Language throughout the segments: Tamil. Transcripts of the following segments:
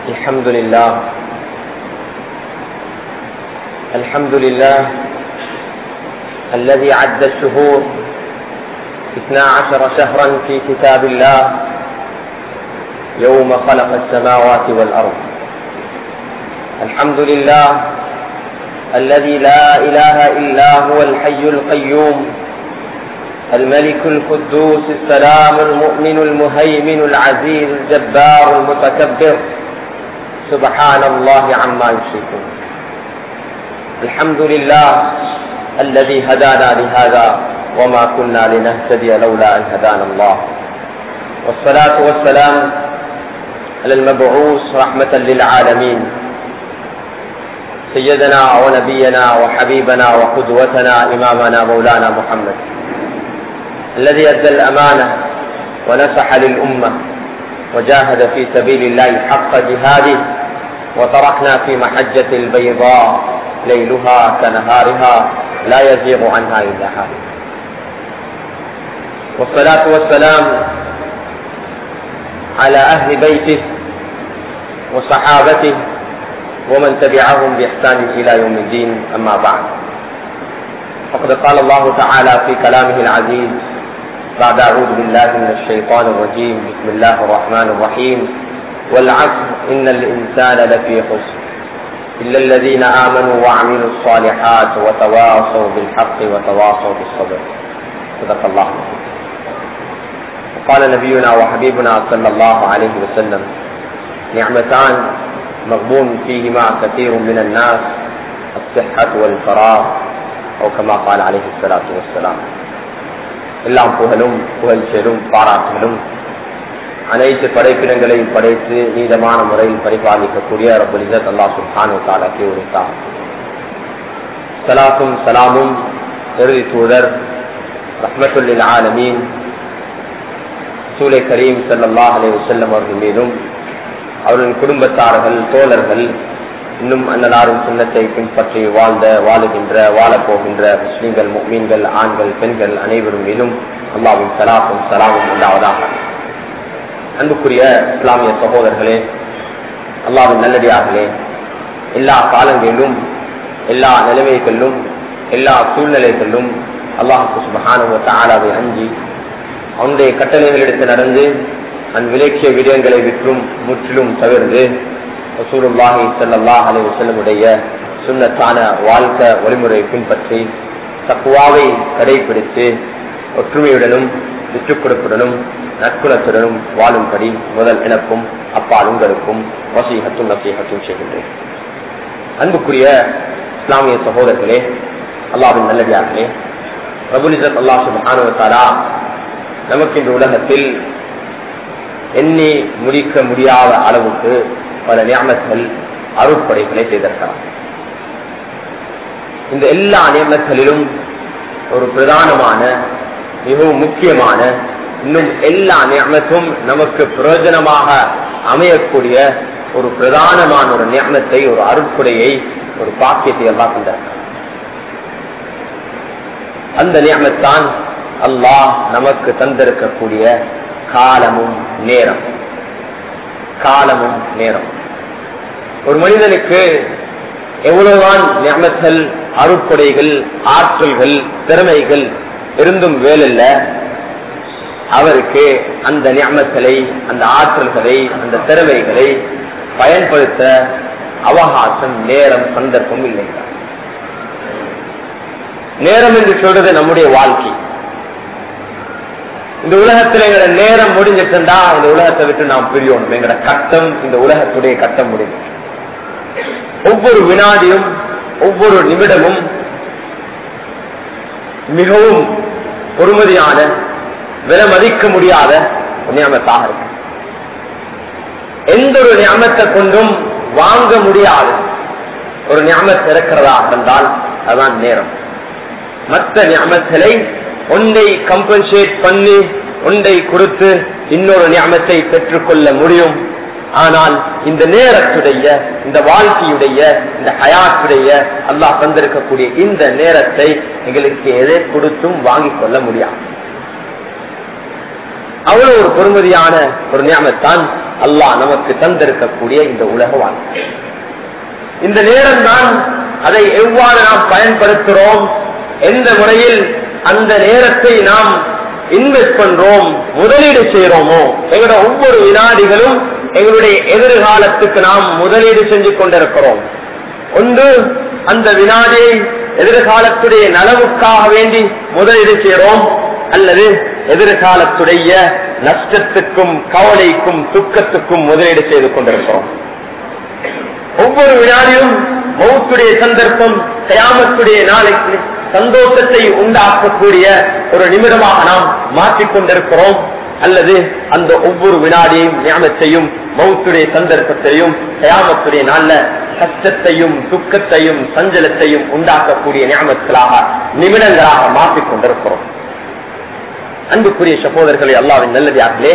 الحمد لله الحمد لله الذي عد الشهور اثنا عشر شهرا في كتاب الله يوم خلق السماوات والأرض الحمد لله الذي لا إله إلا هو الحي القيوم الملك القدوس السلام المؤمن المهيمن العزيز الجبار المتكبر سبحان الله عما يشركون الحمد لله الذي هدانا لهذا وما كنا لنهتدي لولا ان هدانا الله والصلاه والسلام على المبعوث رحمه للعالمين سيدنا ونبينا وحبيبنا وقدوتنا امامنا مولانا محمد الذي ادى الامانه ونصح للامه وجاهد في سبيل الله حق جهاده وتركنا في محجه البيضاء ليلها كنهارها لا يزيغ عنها الا هالك والصلاه والسلام على اهل بيته وصحابته ومن تبعهم باحسان الى يوم الدين اما بعد فقد قال الله تعالى في كلامه العزيز بعد أعوذ بالله من الشيطان الرجيم بسم الله الرحمن الرحيم والعصر إن الإنسان لفي خسر إلا الذين آمنوا وعملوا الصالحات وتواصوا بالحق وتواصوا بالصبر صدق الله وقال نبينا وحبيبنا صلى الله عليه وسلم نعمتان مغبون فيهما كثير من الناس الصحة والفراغ أو كما قال عليه الصلاة والسلام எல்லாம் புகழும் புகழ்ச்சியலும் பாராட்டுகளும் அனைத்து படைப்பினங்களையும் படைத்து நீதமான முறையில் பரிபாலிக்கக்கூடிய ரபுல் இசத் அல்லா சுல்ஹானு தாலாக்கி உரித்தார் சலாத்தும் சலாமும் இறுதி தூதர் ரஹ்மத்துல்லில் ஆலமீன் சூலை கரீம் சல்லா அலி வசல்லம் அவர்கள் மீதும் அவர்களின் குடும்பத்தார்கள் தோழர்கள் இன்னும் அன்னலாரும் சுண்ணத்தை பின்பற்றி வாழ்ந்த வாழுகின்ற வாழப்போகின்ற முஸ்லீம்கள் மீன்கள் ஆண்கள் பெண்கள் அனைவரும் மீதும் அல்லாவின் சலாப்பும் சலாமும் உண்டாவதாக அன்புக்குரிய இஸ்லாமிய சகோதரர்களே அல்லாவின் நல்லடியார்களே எல்லா காலங்களிலும் எல்லா நிலைமைகளிலும் எல்லா சூழ்நிலைகளிலும் அல்லாஹுக்கு சுபகானுவ தாராவை அஞ்சி அவனுடைய கட்டளைகளிடத்து நடந்து அன் விலக்கிய விடயங்களை விற்றும் முற்றிலும் தவிர்த்து ரசூலுல்லாஹி சல்லாஹ் அலி வசல்லமுடைய சுண்ணத்தான வாழ்க்கை வழிமுறை பின்பற்றி தக்குவாவை கடைபிடித்து ஒற்றுமையுடனும் விற்றுக் கொடுப்புடனும் நற்குணத்துடனும் வாழும்படி முதல் எனக்கும் அப்பா உங்களுக்கும் வசீகத்தும் நசீகத்தும் செய்கின்றேன் அன்புக்குரிய இஸ்லாமிய சகோதரர்களே அல்லாவின் நல்லடியார்களே பிரபுலிசத் அல்லா சுபானுவத்தாரா நமக்கு இந்த உலகத்தில் எண்ணி முடிக்க முடியாத அளவுக்கு பல நியமங்கள் அருட்படைகளை செய்திருக்கிறார் இந்த எல்லா நியமங்களிலும் ஒரு பிரதானமான மிகவும் முக்கியமான இன்னும் எல்லா நியமத்தும் நமக்கு பிரயோஜனமாக அமையக்கூடிய ஒரு பிரதானமான ஒரு நியமத்தை ஒரு அருட்புடையை ஒரு பாக்கியத்தை எல்லாம் கொண்டார் அந்த நியமத்தான் அல்லாஹ் நமக்கு தந்திருக்கக்கூடிய காலமும் நேரம் காலமும் நேரம் ஒரு மனிதனுக்கு எவ்வளவுதான் ஞாபகங்கள் அருட்கொடைகள் ஆற்றல்கள் திறமைகள் இருந்தும் வேலில்ல அவருக்கு அந்த ஞாபகங்களை அந்த ஆற்றல்களை அந்த திறமைகளை பயன்படுத்த அவகாசம் நேரம் சந்தர்ப்பம் இல்லை நேரம் என்று சொல்றது நம்முடைய வாழ்க்கை இந்த உலகத்துல எங்களோட நேரம் முடிஞ்சிட்டுண்டா இந்த உலகத்தை விட்டு நாம் பிரியணும் எங்களோட கட்டம் இந்த உலகத்துடைய கட்டம் முடிஞ்சு ஒவ்வொரு வினாடியும் ஒவ்வொரு நிமிடமும் மிகவும் பொறுமதியான விலை மதிக்க முடியாத நியமத்தாக இருக்கு எந்த ஒரு நியமத்தை கொண்டும் வாங்க முடியாது ஒரு ஞாபகத்தை இருக்கிறதா இருந்தால் அதுதான் நேரம் மற்ற ஞாபகங்களை ஒன்றை கம்பன்சேட் பண்ணி ஒன்றை கொடுத்து இன்னொரு ஞாபகத்தை பெற்றுக்கொள்ள முடியும் ஆனால் இந்த நேரத்துடைய இந்த வாழ்க்கையுடைய இந்த ஹயாத்துடைய அல்லாஹ் தந்திருக்கக்கூடிய இந்த நேரத்தை எங்களுக்கு எதை கொடுத்தும் வாங்கிக் கொள்ள முடியாது அவ்வளவு ஒரு பொறுமதியான ஒரு ஞாபகத்தான் அல்லாஹ் நமக்கு தந்திருக்கக்கூடிய இந்த உலக வாழ்க்கை இந்த நேரம் தான் அதை எவ்வாறு நாம் பயன்படுத்துகிறோம் எந்த முறையில் அந்த நேரத்தை நாம் இன்வெஸ்ட் பண்றோம் முதலீடு செய்யறோமோ எங்களோட ஒவ்வொரு வினாடிகளும் எங்களுடைய எதிர்காலத்துக்கு நாம் முதலீடு செஞ்சு கொண்டிருக்கிறோம் ஒன்று அந்த வினாடியை எதிர்காலத்துடைய நலவுக்காக வேண்டி முதலீடு செய்கிறோம் அல்லது எதிர்காலத்துடைய நஷ்டத்துக்கும் கவலைக்கும் துக்கத்துக்கும் முதலீடு செய்து கொண்டிருக்கிறோம் ஒவ்வொரு வினாடியும் மௌத்துடைய சந்தர்ப்பம் கயாமத்துடைய நாளைக்கு சந்தோஷத்தை உண்டாக்கக்கூடிய ஒரு நிமிடமாக நாம் மாற்றிக்கொண்டிருக்கிறோம் அல்லது அந்த ஒவ்வொரு வினாடியையும் ஞாபகத்தையும் மௌத்துடைய சந்தர்ப்பத்தையும் கயாமத்துடைய நாள்ல கஷ்டத்தையும் துக்கத்தையும் சஞ்சலத்தையும் உண்டாக்கக்கூடிய ஞாபகங்களாக நிமிடங்களாக மாற்றிக் கொண்டிருக்கிறோம் அன்புக்குரிய சகோதரர்களை அல்லாவின் நல்லதாகலே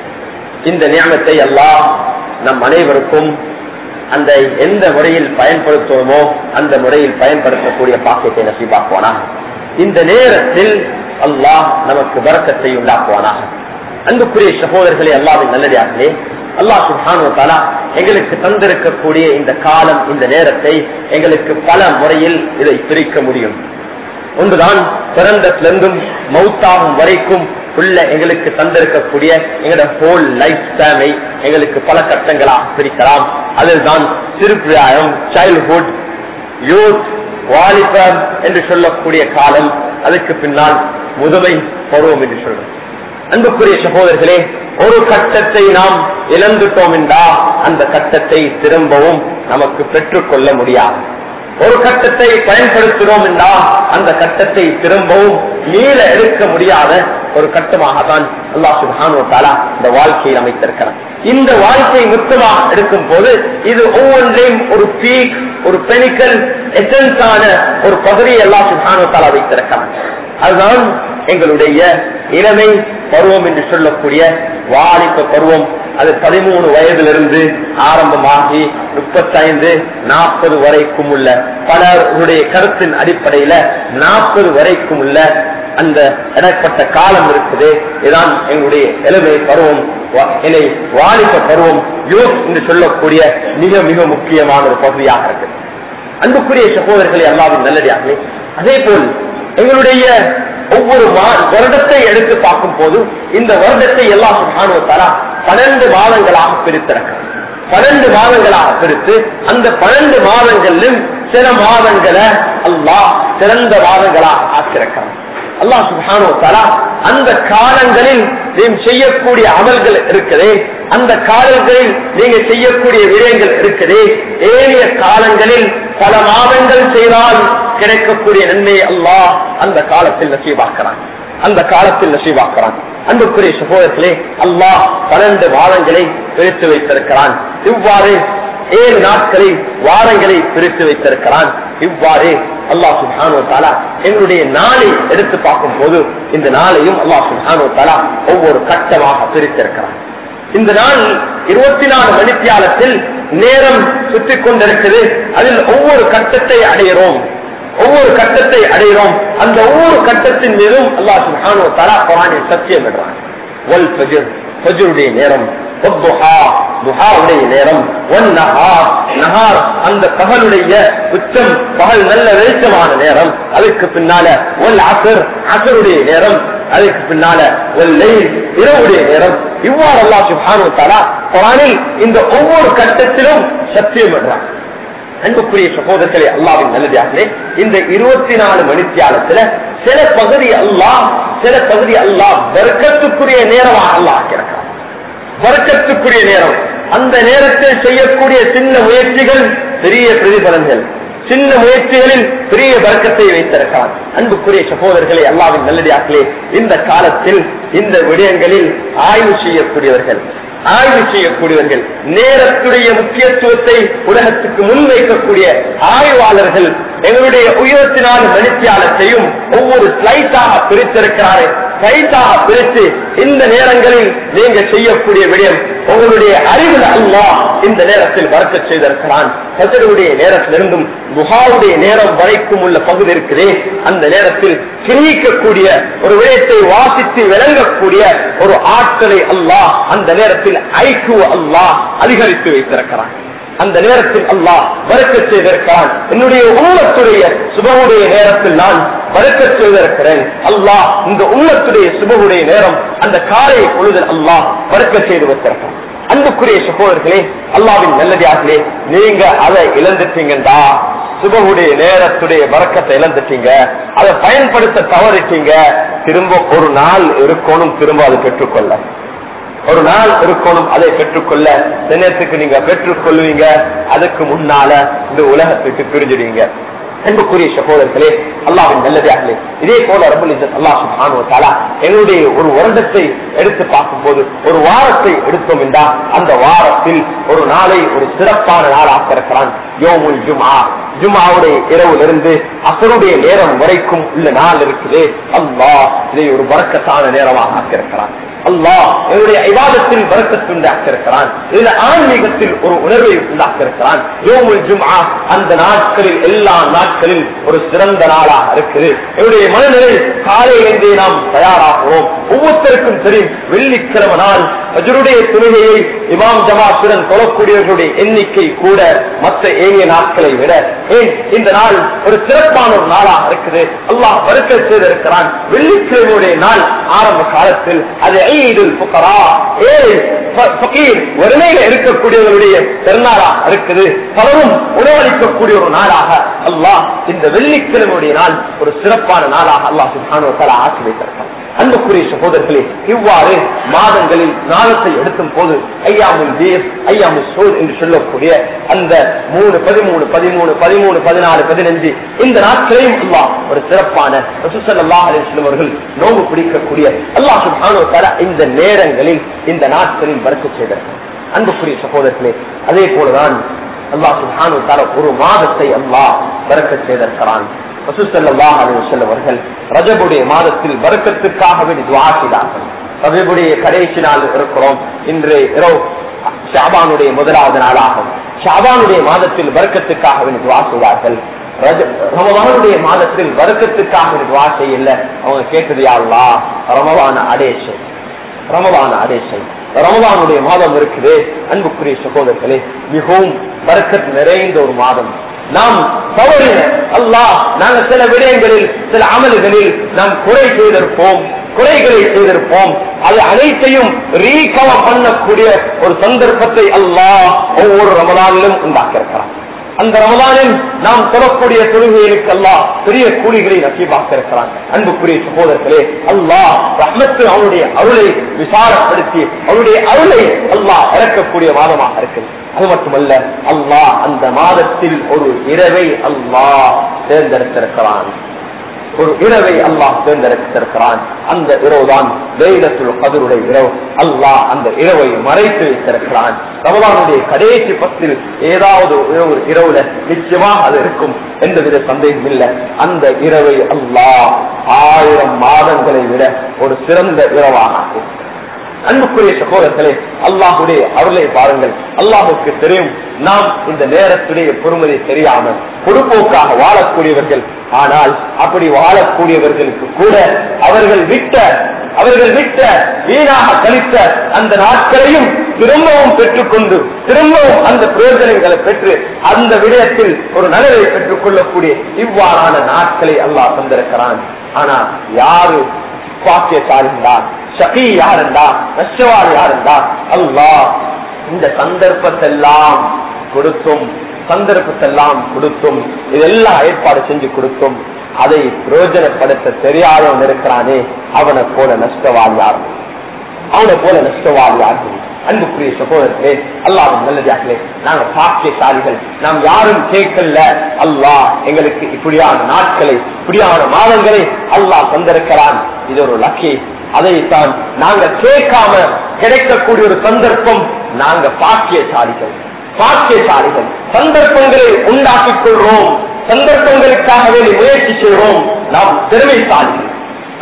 இந்த நியமத்தை அல்லாஹ் நம் அனைவருக்கும் அந்த எந்த முறையில் பயன்படுத்துவோமோ அந்த முறையில் பயன்படுத்தக்கூடிய பாக்கியத்தை நசீபாக்குவானா இந்த நேரத்தில் அல்லாஹ் நமக்கு வரக்கத்தை உண்டாக்குவானா அன்புக்குரிய சகோதரர்களே அல்லாவின் நல்லதாகலே அல்லாஹ் சுஹானுவத்தாலா எங்களுக்கு தந்திருக்கக்கூடிய இந்த காலம் இந்த நேரத்தை எங்களுக்கு பல முறையில் இதை பிரிக்க முடியும் ஒன்றுதான் பிறந்தத்திலிருந்தும் மௌத்தாகும் வரைக்கும் உள்ள எங்களுக்கு தந்திருக்கக்கூடிய எங்களோட ஹோல் லைஃப் டைமை எங்களுக்கு பல கட்டங்களாக பிரிக்கலாம் அதுதான் சிறுபிராயம் சைல்ட்ஹுட் யூத் வாலிபர் என்று சொல்லக்கூடிய காலம் அதுக்கு பின்னால் முதுமை பருவம் என்று சொல்றோம் அன்புக்குரிய சகோதரர்களே ஒரு கட்டத்தை நாம் இழந்துட்டோம் என்றா அந்த கட்டத்தை திரும்பவும் நமக்கு பெற்றுக்கொள்ள முடியாது ஒரு கட்டத்தை பயன்படுத்தினோம் என்றா அந்த கட்டத்தை திரும்பவும் மீள எடுக்க முடியாத ஒரு கட்டமாகத்தான் அல்லா சுபானு தாலா இந்த வாழ்க்கையை அமைத்திருக்கிறார் இந்த வாழ்க்கை மொத்தமாக எடுக்கும் போது இது ஒவ்வொன்றையும் ஒரு பீக் ஒரு பெனிக்கல் எசன்ஸான ஒரு பகுதியை எல்லா சுபானு தாலா வைத்திருக்கிறார் அதுதான் எங்களுடைய இளமை பருவம் என்று சொல்லக்கூடிய வாலிப பருவம் அது பதிமூணு வயதிலிருந்து ஆரம்பமாகி முப்பத்தைந்து நாற்பது வரைக்கும் உள்ள பலருடைய கருத்தின் அடிப்படையில நாற்பது வரைக்கும் உள்ள அந்த இடப்பட்ட காலம் இருக்குது இதான் எங்களுடைய இளமை பருவம் இலை வாலிப பருவம் யூத் என்று சொல்லக்கூடிய மிக மிக முக்கியமான ஒரு பகுதியாக இருக்கு அன்புக்குரிய சகோதரர்களை அல்லாவின் நல்லடியாகவே அதே போல் எங்களுடைய ஒவ்வொரு வருடத்தை எடுத்து பார்க்கும் போது இந்த வருடத்தை எல்லாம் காணுவத்தாரா பன்னெண்டு மாதங்களாக பிரித்திருக்கிறார் பன்னெண்டு மாதங்களாக பிரித்து அந்த பன்னெண்டு மாதங்களிலும் சில மாதங்களை அல்லாஹ் சிறந்த மாதங்களாக ஆக்கியிருக்கிறார் அல்லாஹ் சுபானோ தலா அந்த காலங்களில் நீ செய்யக்கூடிய அமல்கள் இருக்குதே அந்த காலங்களில் நீங்க செய்யக்கூடிய விடயங்கள் இருக்குதே ஏறிய காலங்களில் பல மாதங்கள் செய்தால் கிடைக்கக்கூடிய நன்மை அல்லாஹ் அந்த காலத்தில் நசீவாக்குறான் அந்த காலத்தில் நசீவாக்குறான் அன்புக்குரிய சகோதரர்களே அல்லாஹ் பன்னெண்டு மாதங்களை பிரித்து வைத்திருக்கிறான் இவ்வாறு ஏழு நாட்களை வாரங்களை பிரித்து வைத்திருக்கிறான் இவ்வாறு அல்லாஹ் சுல்ஹானோ தாலா எங்களுடைய நாளை எடுத்து பார்க்கும் போது இந்த நாளையும் அல்லாஹ் சுல்ஹானோ தாலா ஒவ்வொரு கட்டமாக பிரித்திருக்கிறான் இந்த நாள் இருபத்தி நாலு மணித்தியாலத்தில் நேரம் சுற்றி கொண்டிருக்குது அதில் ஒவ்வொரு கட்டத்தை அடைகிறோம் ஒவ்வொரு கட்டத்தை அடைகிறோம் அந்த ஒவ்வொரு கட்டத்தின் மீதும் அல்லாஹ் சுல்ஹானோ தாலா குரானில் சத்தியம் விடுறான் வல் ஃபஜர் ஃபஜருடைய நேரம் துஹாவுடைய நேரம் ஒன் நஹார் நஹார் அந்த பகலுடைய உச்சம் பகல் நல்ல வெளிச்சமான நேரம் அதுக்கு பின்னால ஒல் அசர் அசருடைய நேரம் அதுக்கு பின்னால ஒல் லெயில் இரவுடைய நேரம் இவ்வாறு அல்லா சுபானு தாலா குரானில் இந்த ஒவ்வொரு கட்டத்திலும் சத்தியம் பண்றான் அன்புக்குரிய சகோதரர்களே அல்லாவின் நல்லதாகவே இந்த இருபத்தி நாலு மணித்தியாலத்துல சில பகுதி அல்லாஹ் சில பகுதி அல்லாஹ் வர்க்கத்துக்குரிய நேரமாக அல்லாஹ் ஆக்கியிருக்கான் வர்க்கத்துக்குரிய நேரம் அந்த நேரத்தில் செய்யக்கூடிய சின்ன முயற்சிகள் பெரிய பிரதிபலன்கள் சின்ன முயற்சிகளில் பெரிய வர்க்கத்தை வைத்திருக்கிறான் அன்புக்குரிய சகோதரர்களை அல்லாவின் நல்லடியாக்களே இந்த காலத்தில் இந்த விடயங்களில் ஆய்வு செய்யக்கூடியவர்கள் ஆய்வு செய்யக்கூடியவர்கள் நேரத்துடைய முக்கியத்துவத்தை உலகத்துக்கு முன்வைக்கக்கூடிய ஆய்வாளர்கள் எங்களுடைய இருபத்தி நாலு மணித்தியாலத்தையும் ஒவ்வொரு ஸ்லைட்டாக பிரித்திருக்கிறார்கள் ஸ்லைட்டாக பிரித்து இந்த நேரங்களில் நீங்க செய்யக்கூடிய விடயம் உங்களுடைய அறிவில் அல்லா இந்த நேரத்தில் வரக்க செய்திருக்கிறான் பஜருடைய நேரத்திலிருந்தும் குஹாவுடைய நேரம் வரைக்கும் உள்ள பகுதி இருக்குதே அந்த நேரத்தில் கிரகிக்கக்கூடிய ஒரு விடயத்தை வாசித்து விளங்கக்கூடிய ஒரு ஆற்றலை அல்லாஹ் அந்த நேரத்தில் ஐக்கு அல்லாஹ் அதிகரித்து வைத்திருக்கிறான் அந்த நேரத்தில் அல்லாஹ் வரக்க செய்திருக்கிறான் என்னுடைய உம்மத்துடைய சுபவுடைய நேரத்தில் நான் வரக்க செய்திருக்கிறேன் அல்லாஹ் இந்த உம்மத்துடைய சுபவுடைய நேரம் அந்த காலை பொழுதில் அல்லாஹ் வரக்க செய்து வைத்திருக்கிறான் அன்புக்குரிய சகோதரர்களே அல்லாவின் நல்லதாகலே நீங்க அதை இழந்துட்டீங்கடா சுபகுடைய நேரத்துடைய வரக்கத்தை இழந்துட்டீங்க அதை பயன்படுத்த தவறிட்டீங்க திரும்ப ஒரு நாள் இருக்கணும் திரும்ப அதை பெற்றுக்கொள்ள ஒரு நாள் இருக்கணும் அதை பெற்றுக்கொள்ள தினத்துக்கு நீங்க பெற்றுக்கொள்வீங்க அதுக்கு முன்னால இந்த உலகத்துக்கு பிரிஞ்சிடுவீங்க அன்புக்குரிய சகோதரர்களே அல்லாவின் நல்லதாகலே இதே போல ரபுல் இஸ்ஸத் அல்லாஹ் சுப்ஹானஹு வ தஆலா என்னுடைய ஒரு வருடத்தை எடுத்து பார்க்கும்போது ஒரு வாரத்தை எடுத்தோம் என்றால் அந்த வாரத்தில் ஒரு நாளை ஒரு சிறப்பான நாள் ஆக்கிருக்கிறான் யோமுல் ஜுமா ஜுமாவுடைய இரவிலிருந்து அசருடைய நேரம் வரைக்கும் உள்ள நாள் இருக்குது அல்லாஹ் இதை ஒரு வரக்கத்தான நேரமாக ஆக்கியிருக்கிறான் அல்லாஹ் என்னுடைய இவாதத்தில் வரக்கத்து உண்டாக்கியிருக்கிறான் இதுல ஆன்மீகத்தில் ஒரு உணர்வை உண்டாக்கியிருக்கிறான் யோமுல் ஜும்ஆ அந்த நாட்களில் எல்லா நாட்களில் ஒரு சிறந்த நாளாக இருக்குது என்னுடைய மனநிலை காலையிலிருந்தே நாம் தயாராகிறோம் ஒவ்வொருத்தருக்கும் தெரியும் வெள்ளிக்கிழமை நாள் அஜருடைய தொழுகையை இமாம் ஜமாத்துடன் தொழக்கூடியவர்களுடைய எண்ணிக்கை கூட மற்ற ஏனைய நாட்களை விட ஏன் இந்த நாள் ஒரு சிறப்பான ஒரு நாளாக இருக்குது அல்லாஹ் வருக்க செய்திருக்கிறான் வெள்ளிக்கிழமையுடைய நாள் ஆரம்ப காலத்தில் அது ஐதுல் புகரா ஏழை ஃபகீர் வறுமையில இருக்கக்கூடியவருடைய பெருநாளா இருக்குது பலரும் உணவளிக்கக்கூடிய ஒரு நாளாக அல்லாஹ் இந்த வெள்ளிக்கிழமையுடைய நாள் ஒரு சிறப்பான நாளாக அல்லாஹ் சுப்ஹானஹு வ தஆலா ஆக்கி வைத்திருக்கிறார் அன்புக்குரிய சகோதரர்களே இவ்வாறு மாதங்களில் நாளத்தை எடுக்கும் போது ஐயாமுல் வீர் ஐயாமுல் சோர் என்று சொல்லக்கூடிய அந்த மூணு பதிமூணு பதிமூணு பதிமூணு பதினாலு பதினஞ்சு இந்த நாட்களையும் அல்லாஹ் ஒரு சிறப்பான ரசூசல்லாஹ் அலிஸ்லம் அவர்கள் நோம்பு பிடிக்கக்கூடிய அல்லாஹ் சுப்ஹானஹு வ தஆலா இந்த நேரங்களில் இந்த நாட்களில் வரக்க செய்தார் அன்புக்குரிய சகோதரர்களே அதே போலதான் அல்லாஹ் சுப்ஹானஹு வ தஆலா ஒரு மாதத்தை அல்லாஹ் வரக்க செய்திருக்கிறான் ரசூசல்லாஹ் அலிவசல்லம் அவர்கள் ரஜபுடைய மாதத்தில் வரக்கத்துக்காக வேண்டி துவா செய்தார்கள் ரஜபுடைய கடைசி நாள் இருக்கிறோம் இன்று இரவு ஷாபானுடைய முதலாவது நாளாகும் ஷாபானுடைய மாதத்தில் வரக்கத்துக்காக வேண்டி துவா செய்தார்கள் ரஜ- ரமவானுடைய மாதத்தில் வரக்கத்துக்காக வேண்டி துவா செய்யல அவங்க கேட்டது யாருலா ரமவான அடேசை ரமவான அடேசை ரமவானுடைய மாதம் இருக்குது அன்புக்குரிய சகோதரர்களே மிகவும் வரக்கத் நிறைந்த ஒரு மாதம் நாம் தவறின அல்லாஹ் நாங்கள் சில விடயங்களில் சில அமல்களில் நாம் குறை செய்திருப்போம் குறைகளை செய்திருப்போம் அது அனைத்தையும் ரீகவர் பண்ணக்கூடிய ஒரு சந்தர்ப்பத்தை அல்லாஹ் ஒவ்வொரு ரமதானிலும் உண்டாக்கியிருக்கிறான் அந்த ரமதானில் நாம் சொல்லக்கூடிய தொழுகைகளுக்கு அல்லாஹ் பெரிய கூலிகளை நசீபாக்க இருக்கிறான் அன்புக்குரிய சகோதரர்களே அல்லாஹ் ரஹ்மத்து அவனுடைய அருளை விசாரப்படுத்தி அவருடைய அருளை அல்லாஹ் இறக்கக்கூடிய மாதமாக இருக்குது அது மட்டுமல்ல அல்லாஹ் அந்த மாதத்தில் ஒரு இரவை அல்லாஹ் தேர்ந்தெடுத்திருக்கிறான் ஒரு இரவை அல்லாஹ் தேர்ந்தெடுத்திருக்கிறான் அந்த இரவுதான் லைலத்துல் கதருடைய இரவு அல்லாஹ் அந்த இரவை மறைத்து வைத்திருக்கிறான் ரமலானுடைய கடைசி பத்தில் ஏதாவது ஒரு இரவுல நிச்சயமாக அது இருக்கும் எந்தவித சந்தேகம் இல்லை அந்த இரவை அல்லாஹ் ஆயிரம் மாதங்களை விட ஒரு சிறந்த இரவாக ஆக்கியிருக்கிறான். அன்புக்குரிய சகோதரர்களே அல்லாஹுடைய அருளை பாருங்கள் அல்லாஹுக்கு தெரியும் நாம் இந்த நேரத்துடைய பொறுமதி தெரியாமல் பொறுப்போக்காக வாழக்கூடியவர்கள் ஆனால் அப்படி வாழக்கூடியவர்களுக்கு கூட அவர்கள் விட்ட அவர்கள் விட்ட வீணாக கழித்த அந்த நாட்களையும் திரும்பவும் பெற்றுக்கொண்டு திரும்பவும் அந்த பிரயோஜனங்களை பெற்று அந்த விடயத்தில் ஒரு நலவை பெற்றுக் கொள்ளக்கூடிய இவ்வாறான நாட்களை அல்லாஹ் தந்திருக்கிறான் ஆனா யாரு பாக்கியசாலிந்தா ஷகி யாருண்டா நஷ்டவாள் யாருண்டா அல்லாஹ் இந்த சந்தர்ப்பத்தெல்லாம் கொடுத்தும் சந்தர்ப்பத்தெல்லாம் கொடுத்தும் இதெல்லாம் ஏற்பாடு செஞ்சு கொடுத்தும் அதை பிரயோஜனப்படுத்த தெரியாதவன் இருக்கிறானே அவனை போல நஷ்டவாள் யார் அவனை போல நஷ்டவாள் யார்கள் அன்புக்குரிய சகோதரர்களே அல்லாஹ் நல்லதாகலே நாங்க பாக்கியசாலிகள் நாம் யாரும் கேட்கல அல்லாஹ் எங்களுக்கு இப்படியான நாட்களை இப்படியான மாதங்களை அல்லாஹ் தந்திருக்கிறான் இது ஒரு லக்கி அதைத்தான் நாங்க கேட்காம கிடைக்கக்கூடிய ஒரு சந்தர்ப்பம் நாங்க பாக்கியசாலிகள் பாக்கியசாலிகள் சந்தர்ப்பங்களை உண்டாக்கிக் கொள்றோம் சந்தர்ப்பங்களுக்காக வேண்டி முயற்சி செய்கிறோம் நாம் திறமைசாலிகள்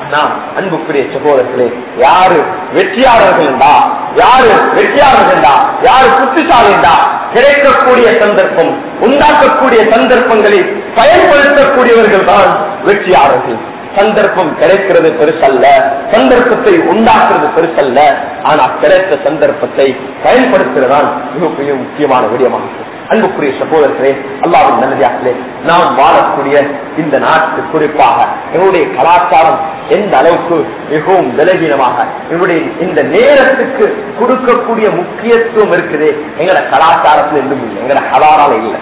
நாம் அன்புக்குரிய சகோதரர்களே யாரு வெற்றியாளர்கள் என்றா யாரு வெற்றியாளர்கள் என்றா யாரு புத்திசாலி என்றா கிடைக்கக்கூடிய சந்தர்ப்பம் உண்டாக்கக்கூடிய சந்தர்ப்பங்களை பயன்படுத்தக்கூடியவர்கள் தான் வெற்றியாளர்கள் சந்தர்ப்பம் கிடைக்கிறது பெருசல்ல சந்தர்ப்பத்தை உண்டாக்குறது பெருசல்ல ஆனா கிடைத்த சந்தர்ப்பத்தை பயன்படுத்துறதுதான் மிக மிக முக்கியமான விடயமாகும் அன்புக்குரிய சகோதரர்களே அல்லாவின் நல்லதாகலே நாம் வாழக்கூடிய இந்த நாட்டு குறிப்பாக எங்களுடைய கலாச்சாரம் எந்த அளவுக்கு மிகவும் விலகீனமாக எங்களுடைய இந்த நேரத்துக்கு கொடுக்கக்கூடிய முக்கியத்துவம் இருக்குது எங்கட கலாச்சாரத்தில் இருந்தும் இல்லை எங்கட கலாரால இல்லை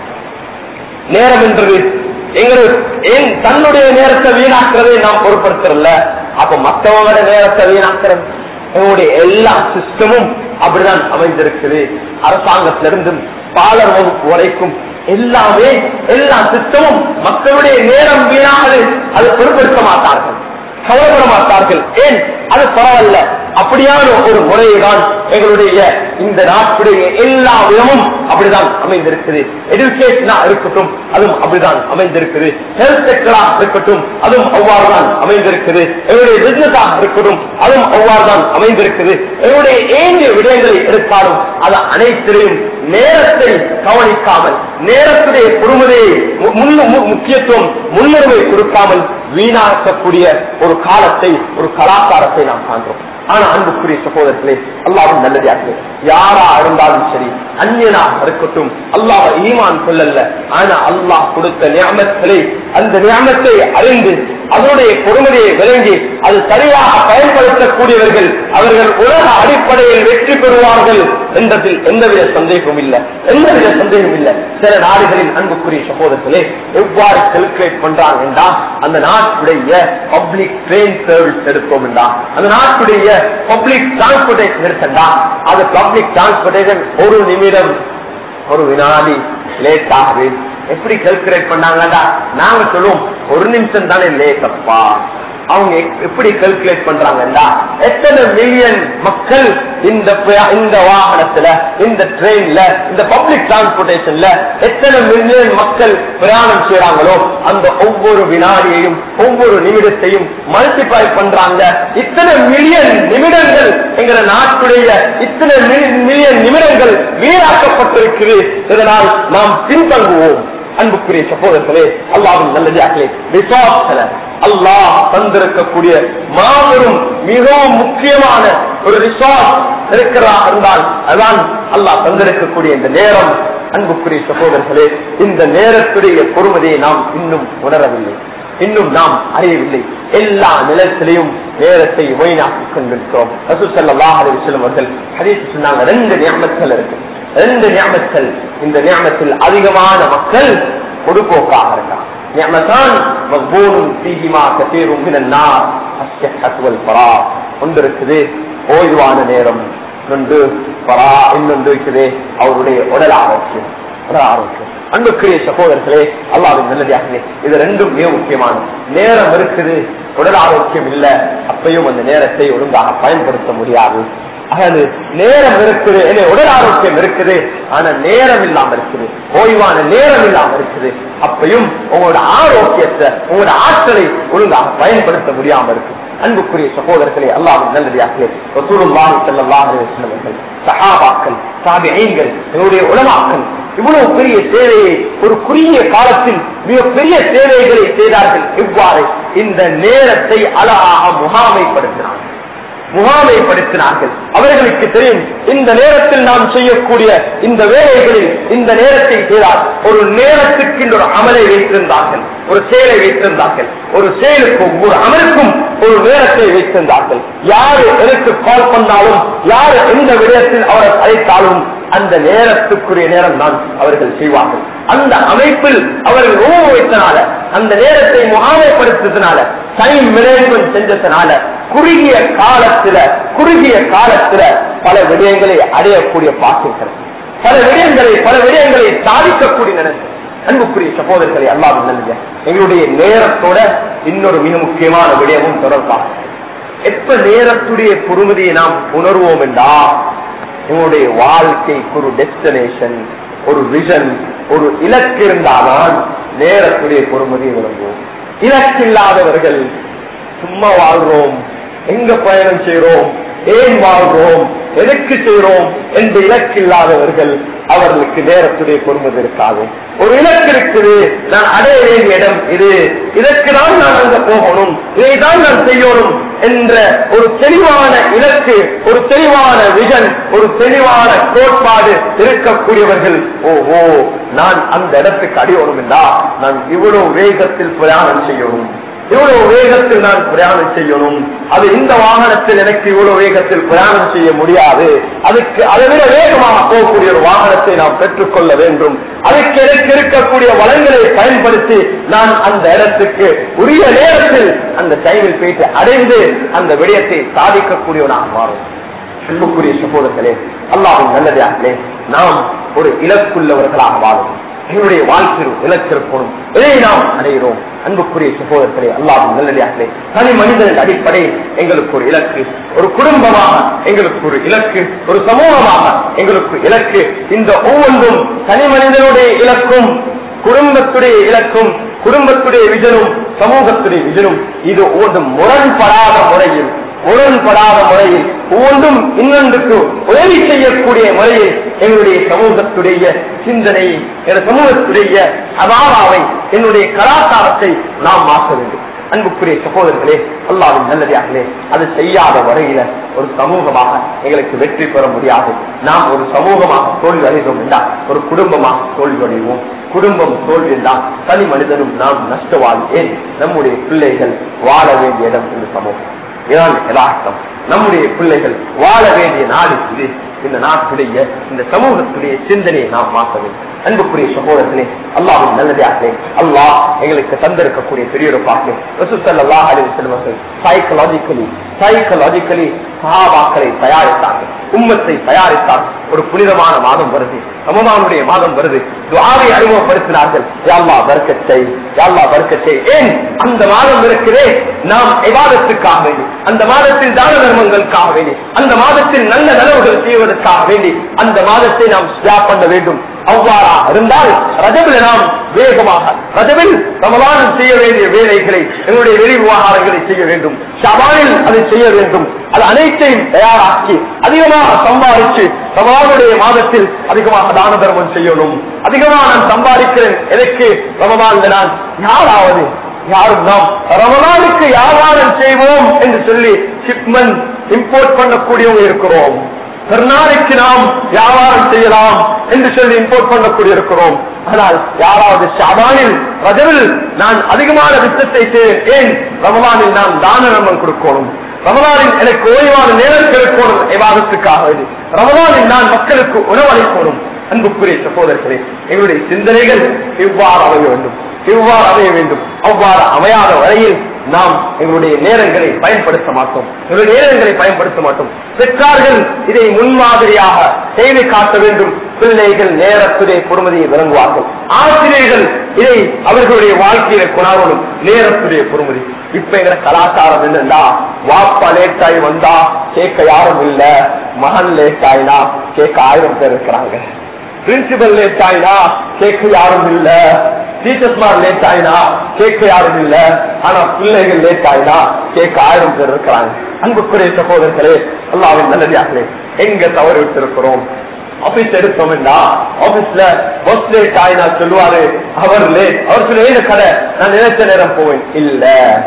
நேரம் என்றது எங்களுக்கு ஏன் தன்னுடைய நேரத்தை வீணாக்குறதை நாம் பொருட்படுத்துறல அப்ப மற்றவங்களோட நேரத்தை வீணாக்குறது எங்களுடைய எல்லா சிஸ்டமும் அப்படிதான் அமைந்திருக்குது அரசாங்கத்திலிருந்தும் பாலர் வகுப்பு வரைக்கும் எல்லாமே எல்லா சிஸ்டமும் மக்களுடைய நேரம் வீணானது அது பொருட்படுத்த மாட்டார்கள் கவலைப்பட மாட்டார்கள் ஏன் அது பரவாயில்ல அப்படியான ஒரு முறையை தான் எங்களுடைய இந்த நாட்டுடைய எல்லா விதமும் அப்படிதான் அமைந்திருக்குது எஜுகேஷனா இருக்கட்டும் அதுவும் அப்படிதான் அமைந்திருக்குது ஹெல்த் செக்டரா இருக்கட்டும் அதுவும் அவ்வாறுதான் அமைந்திருக்குது எங்களுடைய பிசினஸா இருக்கட்டும் அதுவும் அவ்வாறுதான் அமைந்திருக்குது எங்களுடைய ஏந்திய விடயங்களை எடுத்தாலும் அது அனைத்திலையும் நேரத்தை கவனிக்காமல் நேரத்துடைய பொறுமதியை மு- முன்னு- மு- முக்கியத்துவம் முன்னுரிமை கொடுக்காமல் வீணாக்கக்கூடிய ஒரு காலத்தை ஒரு கலாச்சாரத்தை நாம் காண்றோம் ஆனா அன்புக்குரிய சகோதரர்களே அல்லாவும் நல்லதாக்கு யாரா இருந்தாலும் சரி அந்நியனா இருக்கட்டும் அல்லாஹ் ஈமான் கொள்ளல ஆனா அல்லாஹ் கொடுத்த நியமத்தை அந்த நியமத்தை அறிந்து அதனுடைய பொறுமதியை விளங்கி அது சரியாக பயன்படுத்தக்கூடியவர்கள் அவர்கள் உலக அடிப்படையில் வெற்றி பெறுவார்கள் என்றதில் எந்தவித சந்தேகமும் இல்லை எந்தவித சந்தேகமும் இல்லை சில நாடுகளில் அன்புக்குரிய சகோதரர்களே எவ்வாறு கல்குலேட் பண்றாங்க என்றால் அந்த நாட்டுடைய பப்ளிக் ட்ரெயின் சர்வீஸ் எடுப்போம் என்றா அந்த நாட்டுடைய பப்ளிக் டிரான்ஸ்போர்டேஷன் எடுத்தா அது பப்ளிக் டிரான்ஸ்போர்டேஷன் ஒரு நிமிடம் ஒரு வினாடி லேட் ஆகுது எப்படி கல்குலேட் பண்ணாங்கடா நாங்க சொல்லுவோம் ஒரு நிமிஷம் தானே லேட் அப்பா அவங்க எப்- எப்படி கல்குலேட் பண்றாங்கடா எத்தனை மில்லியன் மக்கள் இந்த ப- இந்த வாகனத்துல இந்த ட்ரெயின்ல இந்த பப்ளிக் டிரான்ஸ்போர்டேஷன்ல எத்தனை மில்லியன் மக்கள் பிரயாணம் செய்யறாங்களோ அந்த ஒவ்வொரு வினாடியையும் ஒவ்வொரு நிமிடத்தையும் மல்டிப்ளை பண்றாங்க இத்தனை மில்லியன் நிமிடங்கள் எங்கிற நாட்டுடைய இத்தனை மில்லியன் நிமிடங்கள் வீணாக்கப்பட்டிருக்கிறது இதனால் நாம் பின்தங்குவோம் அன்புக்குரிய சகோதரர்களே அல்லாவின் நல்லதாகலே விசுவாசல அல்லாஹ் தந்திருக்கக்கூடிய மாபெரும் மிகவும் முக்கியமான ஒரு விசுவாஸ் இருக்கிறதா இருந்தால் அதான் அல்லாஹ் தந்திருக்கக்கூடிய இந்த நேரம் அன்புக்குரிய சகோதரர்களே இந்த நேரத்துடைய பொறுமதியை நாம் இன்னும் உணரவில்லை இன்னும் நாம் அறியவில்லை எல்லா நிலத்திலையும் நேரத்தை வீணாக்கிக் கொண்டிருக்கிறோம் ரசூல் ஸல்லல்லாஹு அலைஹி வஸல்லம் அவர்கள் ஹதீஸ் சொன்னாங்க ரெண்டு நியமத்துகள் இருக்கு ரெண்டு நியமத்துகள் இந்த நியமத்தில் அதிகமான மக்கள் பொதுப்போக்காக இருக்காங்க நியமத்தான் மக்பூனும் ஃபீஹிமா கஸீரும் மினன் நார் அஸ்ஸஹத் வல் ஃபராக் ஒன்று இருக்குது ஓய்வான நேரம் இன்னொன்று பரா இன்னொன்று இருக்குது அவருடைய உடல் ஆரோக்கியம் உடல் ஆரோக்கியம் அன்புக்குரிய சகோதரர்களே அல்லாவின் நல்லதாகவே இது ரெண்டும் மிக முக்கியமான நேரம் இருக்குது உடல் ஆரோக்கியம் இல்ல அப்பையும் அந்த நேரத்தை ஒழுங்காக பயன்படுத்த முடியாது அதாவது நேரம் இருக்குது என்ன உடல் ஆரோக்கியம் இருக்குது ஆனா நேரம் இல்லாம இருக்குது ஓய்வான நேரம் இல்லாம இருக்குது அப்பையும் உங்களோட ஆரோக்கியத்தை உங்களோட ஆற்றலை ஒழுங்காக பயன்படுத்த முடியாம இருக்கு அன்புக்குரிய சகோதரர்களே அல்லாவின் நல்லதாகவே ரசூலுல்லாஹி ஸல்லல்லாஹு அலைஹி வஸல்லம் அவர்கள் சஹாபாக்கள் தாபிஈன்கள் என்னுடைய உலமாக்கள் இவ்வளவு பெரிய சேவையை ஒரு குறுகிய காலத்தில் மிக பெரிய சேவைகளை செய்தார்கள் இவ்வாறு இந்த நேரத்தை அழகாக முகாமைப்படுத்தினார்கள் முகாமைப்படுத்தினார்கள் அவர்களுக்கு தெரியும் இந்த நேரத்தில் நாம் செய்யக்கூடிய இந்த வேலைகளில் இந்த நேரத்தை செய்தால் ஒரு நேரத்துக்கு ஒரு அமலை வைத்திருந்தார்கள் ஒரு செயலை வைத்திருந்தார்கள் ஒரு செயலுக்கும் ஒரு அமலுக்கும் ஒரு நேரத்தை வைத்திருந்தார்கள் யாரு எனக்கு கால் பண்ணாலும் யாரு எந்த விடயத்தில் அவரை அழைத்தாலும் அந்த நேரத்துக்குரிய நேரம் தான் அவர்கள் செய்வார்கள் அந்த அமைப்பில் அவர்கள் உணவு வைத்தனால அந்த நேரத்தை முகாமைப்படுத்தினால டைம் மேனேஜ்மெண்ட் செஞ்சதுனால குறுகிய காலத்துல குறுகிய காலத்துல பல விடயங்களை அடையக்கூடிய பாக்கிருக்கிறது பல விடயங்களை பல விடயங்களை சாதிக்கக்கூடிய நினைச்சு அன்புக்குரிய சகோதரர்களை அல்லாமல் நல்ல எங்களுடைய நேரத்தோட இன்னொரு மிக முக்கியமான விடயமும் தொடர்பாக எப்ப நேரத்துடைய பொறுமதியை நாம் உணர்வோம் என்றா எங்களுடைய வாழ்க்கைக்கு ஒரு டெஸ்டினேஷன் ஒரு விஷன் ஒரு இலக்கு இருந்தால்தான் நேரத்துடைய பொறுமதியை விளங்குவோம் இலக்கு இல்லாதவர்கள் சும்மா வாழ்றோம் எங்க பயணம் செய்றோம் ஏன் வாழ்றோம் எதற்கு செய்றோம் என்று இலக்கு இல்லாதவர்கள் அவர்களுக்கு நேரத்துடைய பொறுமதி இருக்காது ஒரு இலக்கு இருக்குது நான் அடைய வேண்டிய இடம் இது இதற்கு தான் நான் அங்க போகணும் இதை தான் நான் செய்யணும் என்ற ஒரு தெளிவான இலக்கு ஒரு தெளிவான விஜன் ஒரு தெளிவான கோட்பாடு இருக்கக்கூடியவர்கள் ஓஹோ நான் அந்த இடத்துக்கு அடியோடும் என்றா நான் இவ்வளவு வேகத்தில் பிரயாணம் செய்யணும் இவ்வளவு வேகத்தில் நான் பிரயாணம் செய்யணும் அது இந்த வாகனத்தில் எனக்கு இவ்வளவு வேகத்தில் பிரயாணம் செய்ய முடியாது அதுக்கு அதை விட வேகமாக போகக்கூடிய ஒரு வாகனத்தை நாம் பெற்றுக்கொள்ள வேண்டும் அதுக்கு எனக்கு இருக்கக்கூடிய வளங்களை பயன்படுத்தி நான் அந்த இடத்துக்கு உரிய நேரத்தில் அந்த டைமில் போயிட்டு அடைந்து அந்த விடயத்தை சாதிக்கக்கூடியவனாக மாறும் அன்புக்குரிய சகோதரர்களே அல்லாஹின் நல்லதாகலே நாம் ஒரு இலக்குள்ளவர்களாக வாழும் எங்களுடைய வாழ்க்கையில் இலக்கிருக்கணும் இதை நாம் அடைகிறோம் அன்புக்குரிய சகோதரர்களே அல்லாஹின் நல்லதாகலே தனி மனிதனின் அடிப்படை எங்களுக்கு ஒரு இலக்கு ஒரு குடும்பமாக எங்களுக்கு ஒரு இலக்கு ஒரு சமூகமாக எங்களுக்கு இலக்கு இந்த ஒவ்வொன்றும் தனி மனிதனுடைய இலக்கும் குடும்பத்துடைய இலக்கும் குடும்பத்துடைய விஜனும் சமூகத்துடைய விஜனும் இது ஒவ்வொன்றும் முரண்படாத முறையில் முரண்படாத முறையில் ஒவ்வொன்றும் இன்னொன்றுக்கு உதவி செய்யக்கூடிய முறையில் எங்களுடைய சமூகத்துடைய சிந்தனையை எங்கள் சமூகத்துடைய அபாவாவை என்னுடைய கலாச்சாரத்தை நாம் மாற்ற வேண்டும் அன்புக்குரிய சகோதரர்களே அல்லாவின் நல்லதாகலே அது செய்யாத வரையில ஒரு சமூகமாக எங்களுக்கு வெற்றி பெற முடியாது நாம் ஒரு சமூகமாக தோல்வி அடைந்தோம் என்றால் ஒரு குடும்பமாக தோல்வி அடைவோம் குடும்பம் தோல்வி என்றால் தனி மனிதனும் நாம் நஷ்டவாள் ஏன் நம்முடைய பிள்ளைகள் வாழ வேண்டிய இடம் இந்த சமூகம் இதான் யதார்த்தம் நம்முடைய பிள்ளைகள் வாழ வேண்டிய நாடு இது இந்த நாட்டுடைய இந்த சமூகத்துடைய சிந்தனையை நாம் மாற்ற வேண்டும் அன்புக்குரிய சகோதரர்களே அல்லாவின் நல்லதாகவே அல்லாஹ் எங்களுக்கு தந்திருக்கக்கூடிய பெரிய ஒரு பாக்கு ரசூசல்லாஹ் அலி செல்வர்கள் சைக்கலாஜிக்கலி சைக்கலாஜிக்கலி சஹாபாக்களை தயாரித்தார்கள் உம்மத்தை தயாரித்தார் ஒரு புனிதமான மாதம் வருது ரமதானுடைய மாதம் வருது துஆவை அறிமுகப்படுத்தினார்கள் யாழ்லா வர்க்கத்தை யாழ்லா வர்க்கத்தை ஏன் அந்த மாதம் இருக்கிறே நாம் விவாதத்துக்காக வேண்டி அந்த மாதத்தில் தான தர்மங்களுக்காக வேண்டி அந்த மாதத்தில் நல்ல நலவுகள் செய்வதற்காக வேண்டி அந்த மாதத்தை நாம் ஸ்டாப் பண்ண வேண்டும் அவ்வாறா இருந்தால் ரஜபில் நாம் வேகமாக ரஜபில் ரமலானில் செய்ய வேண்டிய வேலைகளை எங்களுடைய வெளி விவகாரங்களை செய்ய வேண்டும் ஷபானில் அதை செய்ய வேண்டும் அது அனைத்தையும் தயாராக்கி அதிகமாக சம்பாதிச்சு ரமலானுடைய மாதத்தில் அதிகமாக தான தர்மம் செய்யணும் அதிகமாக நான் சம்பாதிக்கிறேன் எதற்கு ரமலான் நான் யாராவது யாரும் நாம் ரமலானுக்கு வியாபாரம் செய்வோம் என்று சொல்லி ஷிப்மெண்ட் இம்போர்ட் பண்ணக்கூடியவங்க இருக்கிறோம் பெருநாளைக்கு நாம் வியாபாரம் செய்யலாம் என்று சொல்லி இம்போர்ட் பண்ணக்கூடிய இருக்கிறோம் ஆனால் யாராவது ஷாபானில் ரஜவில் நான் அதிகமான வித்தத்தை செய்வேன் ஏன் ரமலானில் நான் தான தர்மம் கொடுக்கணும் ரமலானில் எனக்கு ஓய்வான நேரம் கிடைக்கணும் விவாதத்துக்காக வேண்டி ரமலானில் நான் மக்களுக்கு உணவளிக்கணும் அன்புக்குரிய சகோதரர்களே எங்களுடைய சிந்தனைகள் இவ்வாறு அமைய வேண்டும் இவ்வாறு அமைய வேண்டும் அவ்வாறு அமையாத வரையில் நாம் எங்களுடைய நேரங்களை பயன்படுத்த மாட்டோம் எங்களுடைய நேரங்களை பயன்படுத்த மாட்டோம் பெற்றார்கள் இதை முன்மாதிரியாக செய்து காட்ட வேண்டும் பிள்ளைகள் நேரத்துடைய பொறுமதியை விளங்குவார்கள் ஆசிரியர்கள் இதை அவர்களுடைய வாழ்க்கையில கொண்டாடணும் நேரத்துடைய பொறுமதி இப்ப எங்க கலாச்சாரம் என்னன்னா வாப்பா லேட் ஆகி வந்தா கேட்க யாரும் இல்ல மகன் லேட் ஆயினா கேட்க ஆயிரம் பேர் இருக்கிறாங்க பிரின்சிபல் லேட் ஆயினா கேட்க யாரும் இல்ல டீச்சர்ஸ்மார் லேட் ஆயினா கேட்க யாரும் இல்ல ஆனா பிள்ளைகள் லேட் ஆயினா கேட்க ஆயிரம் பேர் இருக்கிறாங்க அன்புக்குரிய சகோதரர்களே அல்லாவின் நல்லதாகலே எங்க தவறு விட்டிருக்கிறோம் ஆபீஸ் எடுத்தோம்னா ஆபீஸ்ல பஸ் லேட் ஆயினா சொல்லுவாரு அவர் லேட் அவர் சொல்லுவேன் கடை நான் நினைச்ச நேரம் போவேன் இல்ல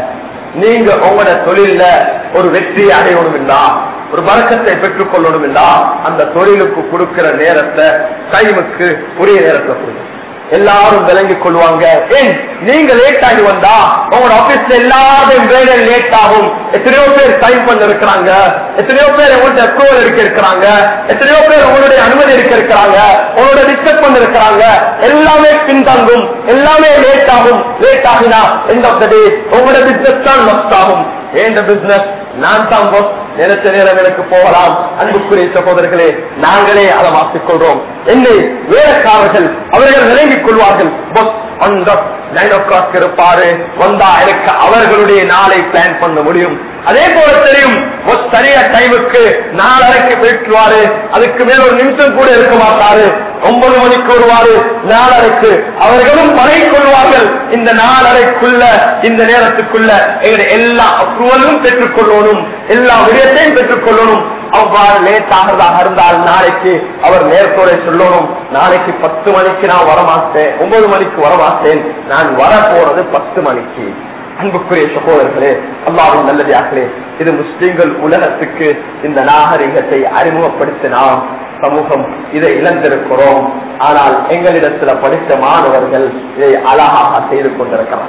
நீங்க உங்களோட தொழில ஒரு வெற்றியை அடையணும் ஒரு வழக்கத்தை பெற்றுக் கொள்ளணும் அந்த தொழிலுக்கு கொடுக்கிற நேரத்தை டைமுக்கு உரிய நேரத்தை கொடுங்க எல்லாரும் விளங்கிக் கொள்வாங்க ஏன் நீங்க லேட் ஆகி வந்தா உங்களோட ஆபீஸ்ல எல்லாரும் வேலை லேட் ஆகும் எத்தனையோ பேர் டைம் பண்ண இருக்கிறாங்க எத்தனையோ பேர் உங்கள்ட்ட அப்ரூவல் இருக்க இருக்கிறாங்க எத்தனையோ பேர் உங்களுடைய அனுமதி இருக்க இருக்கிறாங்க உங்களோட டிஸ்கஸ் பண்ண இருக்கிறாங்க எல்லாமே பின்தங்கும் எல்லாமே லேட் ஆகும் லேட் ஆகினா எண்ட் ஆஃப் த டே உங்களோட பிசினஸ் தான் லஸ்ட் ஆகும் ஏன் பிசினஸ் நான் தான் boss. நினைச்ச நேரம் எனக்கு போகலாம் அன்புக்குரிய சகோதரர்களே நாங்களே அதை மாற்றிக் கொள்றோம் என்னை வேலைக்காரர்கள் அவர்கள் விளங்கிக் கொள்வார்கள் boss, on the nine o'clock இருப்பாரு வந்தா எனக்கு அவர்களுடைய நாளை பிளான் பண்ண முடியும் அதே போல தெரியும் boss சரியா டைமுக்கு நாலரைக்கு போயிட்டுவாரு அதுக்கு மேல ஒரு நிமிஷம் கூட இருக்க மாட்டாரு ஒன்பது மணிக்கு வருவாரு நாலரைக்கு அவர்களும் பறை கொள்வார்கள் இந்த நாலரைக்குள்ள இந்த நேரத்துக்குள்ள எங்களுடைய எல்லா அப்ரூவலும் பெற்றுக் கொள்ளணும் எல்லா விடயத்தையும் பெற்றுக் கொள்ளணும் அவ்வாறு லேட் ஆகிறதாக இருந்தால் நாளைக்கு அவர் நேரத்தோட சொல்லணும் நாளைக்கு பத்து மணிக்கு நான் வரமாட்டேன் ஒன்பது மணிக்கு வரமாட்டேன் நான் வர போறது பத்து மணிக்கு அன்புக்குரிய சகோதரர்களே அல்லாவின் நல்லதார்களே இது முஸ்லிம்கள் உலகத்துக்கு இந்த நாகரிகத்தை அறிமுகப்படுத்தினால் சமூகம் இதை இழந்திருக்கிறோம் ஆனால் எங்களிடத்துல படித்த மாணவர்கள் இதை அழகாக செய்து கொண்டிருக்கிறார்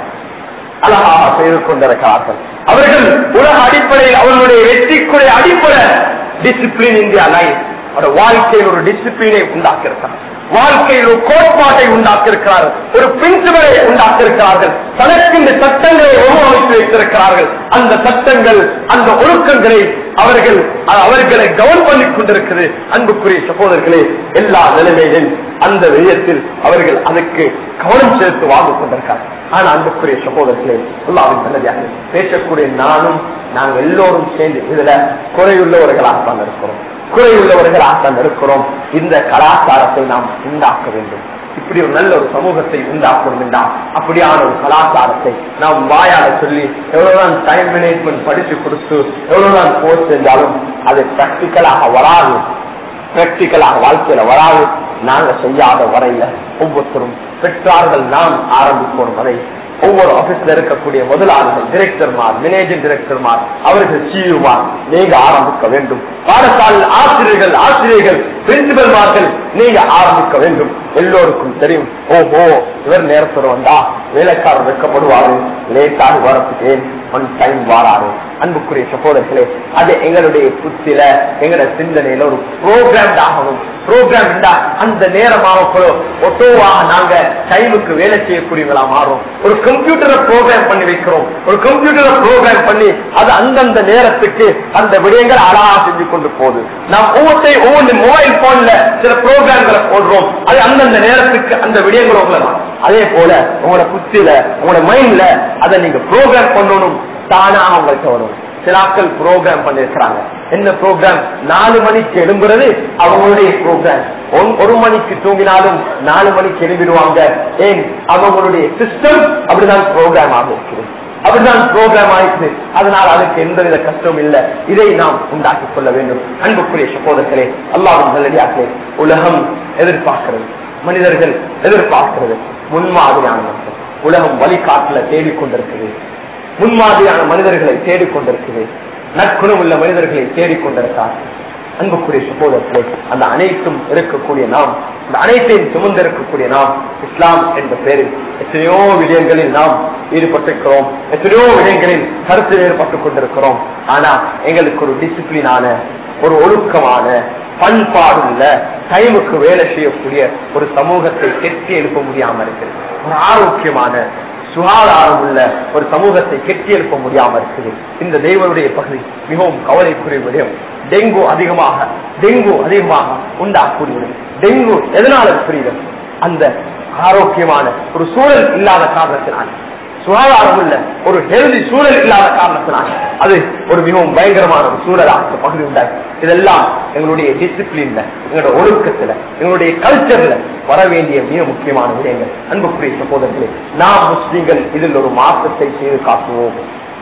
அழகாக செய்து கொண்டிருக்கிறார்கள் அவர்கள் உலக அடிப்படையில் அவர்களுடைய வெற்றிக்குரிய அடிப்படை டிசிப்ளின் இந்தியா லைஃப் அவருடைய வாழ்க்கையில் ஒரு டிசிப்ளினை உண்டாக்கியிருக்கிறார் வாழ்க்கையில் ஒரு கோட்பாட்டை உண்டாக்கியிருக்கிறார்கள் ஒரு பிரின்சிபலை உண்டாக்கியிருக்கிறார்கள் தனக்கு இந்த சட்டங்களை உருவமைத்து வைத்திருக்கிறார்கள் அந்த சட்டங்கள் அந்த ஒழுக்கங்களை அவர்கள் அவர்களை கவனம் பண்ணிக் கொண்டிருக்கிறது அன்புக்குரிய சகோதரர்களே எல்லா நிலைமையிலும் அந்த விடயத்தில் அவர்கள் அதுக்கு கவனம் செலுத்தி வாழ்ந்து கொண்டிருக்கிறார்கள் ஆனா அன்புக்குரிய சகோதரர்களே எல்லாரும் நல்லதாக பேசக்கூடிய நானும் நாங்கள் எல்லோரும் சேர்ந்து இதுல குறையுள்ளவர்களாகத்தான் இருக்கிறோம் குறையுள்ளவர்களாகத்தான் இருக்கிறோம் இந்த கலாச்சாரத்தை நாம் உண்டாக்க வேண்டும் இப்படி ஒரு நல்ல ஒரு சமூகத்தை உண்டாக்கணும் என்றால் அப்படியான ஒரு கலாச்சாரத்தை நாம் வாயால சொல்லி எவ்வளவுதான் டைம் மேனேஜ்மெண்ட் படிச்சு கொடுத்து எவ்வளவுதான் கோர்ஸ் செஞ்சாலும் அது பிராக்டிக்கலாக வராது பிராக்டிக்கலாக வாழ்க்கையில வராது நாங்க செய்யாத வரையில ஒவ்வொருத்தரும் பெற்றார்கள் நாம் ஆரம்பிக்கணும் அதை ஒவ்வொரு ஆபீஸ்ல இருக்கக்கூடிய முதலாளிகள் டிரெக்டர்மார் மேனேஜிங் டிரெக்டர்மார் அவர்கள் சிஇமார் நீங்க ஆரம்பிக்க வேண்டும் பாடசாலையில் ஆசிரியர்கள் ஆசிரியர்கள் பிரின்சிபல்மார்கள் நீங்க ஆரம்பிக்க வேண்டும் எல்லோருக்கும் தெரியும் ஓஹோ இவர் நேரத்தில் வந்தா வேலைக்காரர் வைக்கப்படுவாரு லேட்டாக வரத்துக்கு ஏன் ஒன் டைம் வாராரு அன்புக்குரிய சகோதரர்களே அது எங்களுடைய புத்தில எங்களுடைய சிந்தனையில ஒரு ப்ரோக்ராம் ஆகணும் ப்ரோக்ராம் அந்த நேரமாக ஒட்டோவாக நாங்க டைமுக்கு வேலை செய்யக்கூடியவங்களா மாறும் ஒரு கம்ப்யூட்டரை ப்ரோக்ராம் பண்ணி வைக்கிறோம் ஒரு கம்ப்யூட்டரை ப்ரோக்ராம் பண்ணி அது அந்தந்த நேரத்துக்கு அந்த விடயங்கள் அழகா செஞ்சு கொண்டு போகுது நாம் ஒவ்வொருத்தையும் ஒவ்வொரு மொபைல் போன்ல சில ப்ரோக்ராம்களை போடுறோம் அது அந்தந்த நேரத்துக்கு அந்த விடயங்கள் உங்களதான் அதே போல உங்களோட புத்தியில உங்களோட மைண்ட்ல அதை நீங்க ப்ரோக்ராம் பண்ணணும் தானா அவங்கள்ட்ட வரும் சிலாக்கள் ப்ரோக்ராம் பண்ணிருக்கிறாங்க என்ன ப்ரோக்ராம் நாலு மணிக்கு எழும்புறது அவங்களுடைய ப்ரோக்ராம் ஒரு மணிக்கு தூங்கினாலும் நாலு மணிக்கு எழுப்பிடுவாங்க ஏன் அவங்களுடைய சிஸ்டம் அப்படிதான் ப்ரோக்ராம் ஆக இருக்குது அப்படிதான் ப்ரோக்ராம் ஆயிடுச்சு அதனால் அதுக்கு எந்தவித கஷ்டமும் இல்லை இதை நாம் உண்டாக்கிக் கொள்ள வேண்டும் அன்புக்குரிய சகோதரர்களே அல்லாவும் நல்லடியார்களே உலகம் எதிர்பார்க்கிறது மனிதர்கள் எதிர்பார்க்கிறது முன்மாதிரியான மக்கள் உலகம் வழிகாட்டுல தேடிக்கொண்டிருக்கிறது முன்மாதிரியான மனிதர்களை தேடிக்கொண்டிருக்கிறது நற்குணம் உள்ள மனிதர்களை தேடிக்கொண்டிருக்கிறார் அன்புக்குரிய சகோதரர்களே அந்த அனைத்தும் இருக்கக்கூடிய நாம் இந்த அனைத்தையும் சுமந்து இருக்கக்கூடிய நாம் இஸ்லாம் என்ற பெயரில் எத்தனையோ விடயங்களில் நாம் ஈடுபட்டிருக்கிறோம் எத்தனையோ விடயங்களில் கருத்து வேறுபட்டுக் கொண்டிருக்கிறோம் ஆனா எங்களுக்கு ஒரு டிசிப்ளினான ஒரு ஒழுக்கமான பண்பாடுள்ள டைமுக்கு வேலை செய்யக்கூடிய ஒரு சமூகத்தை கெட்டி எழுப்ப முடியாம இருக்கு ஒரு ஆரோக்கியமான சுகாதாரம் உள்ள ஒரு சமூகத்தை கெட்டி எழுப்ப முடியாம இருக்குது இந்த தெய்வனுடைய பகுதி மிகவும் கவலைக்குரிய விடயம் டெங்கு அதிகமாக டெங்கு அதிகமாக உண்டாகக்கூடிய டெங்கு எதனால புரியுது அந்த ஆரோக்கியமான ஒரு சூழல் இல்லாத காரணத்தினால் சுகாதாரம் உள்ள ஒரு ஹெல்தி சூழல் இல்லாத காரணத்தினால் அது ஒரு மிகவும் பயங்கரமான ஒரு சூழலாக பகுதி உண்டாச்சு இதெல்லாம் எங்களுடைய டிசிப்ளின்ல எங்களுடைய ஒழுக்கத்துல எங்களுடைய கல்ச்சர்ல வர வேண்டிய மிக முக்கியமான விடயங்கள் அன்புக்குரிய சகோதரர்களே நாம் முஸ்லீம்கள் இதில் ஒரு மாற்றத்தை செய்து காட்டுவோம்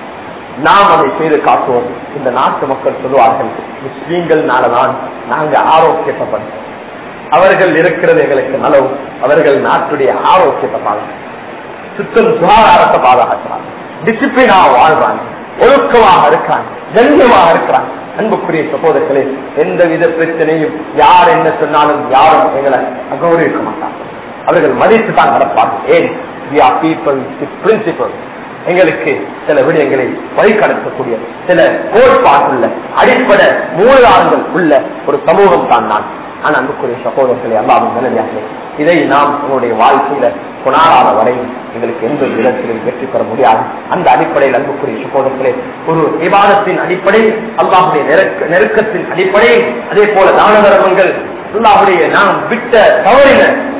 நாம் அதை செய்து காட்டுவோம் இந்த நாட்டு மக்கள் சொல்லுவார்கள் முஸ்லீம்கள்னாலதான் நாங்க ஆரோக்கியத்தை அவர்கள் இருக்கிறது எங்களுக்கு நலவு அவர்கள் நாட்டுடைய ஆரோக்கியத்தை பாருங்க சுத்தம் சுகாதாரத்தை பாதுகாக்கிறாங்க டிசிப்ளினாக வாழ்றாங்க ஒழுக்கமாக இருக்காங்க கண்ணியமாக இருக்கிறாங்க அன்புக்குரிய சகோதரர்களே எந்தவித பிரச்சனையும் யார் என்ன சொன்னாலும் யாரும் எங்களை அகௌரவிக்க மாட்டாங்க அவர்கள் மதித்து தான் நடப்பார்கள் ஏன் we are people with principles எங்களுக்கு சில விடயங்களை வழிகடத்தக்கூடிய சில கோட்பாட்டுள்ள அடிப்படை மூலாதாரங்கள் உள்ள ஒரு சமூகம் தான் நான் ஆனா அன்புக்குரிய சகோதரர்களே அல்லாவும் நிலையாகவே இதை நாம் உங்களுடைய வாழ்க்கையில கொண்டாடாத வரை எங்களுக்கு எந்த விதத்திலும் வெற்றி பெற முடியாது அந்த அடிப்படையில் அன்புக்குரிய சகோதரர்களே ஒரு விவாதத்தின் அடிப்படையில் அல்லாஹுடைய நெருக்க நெருக்கத்தின் அடிப்படையில் அதே போல தான தர்மங்கள் அல்லாஹுடைய நாம் விட்ட தவறின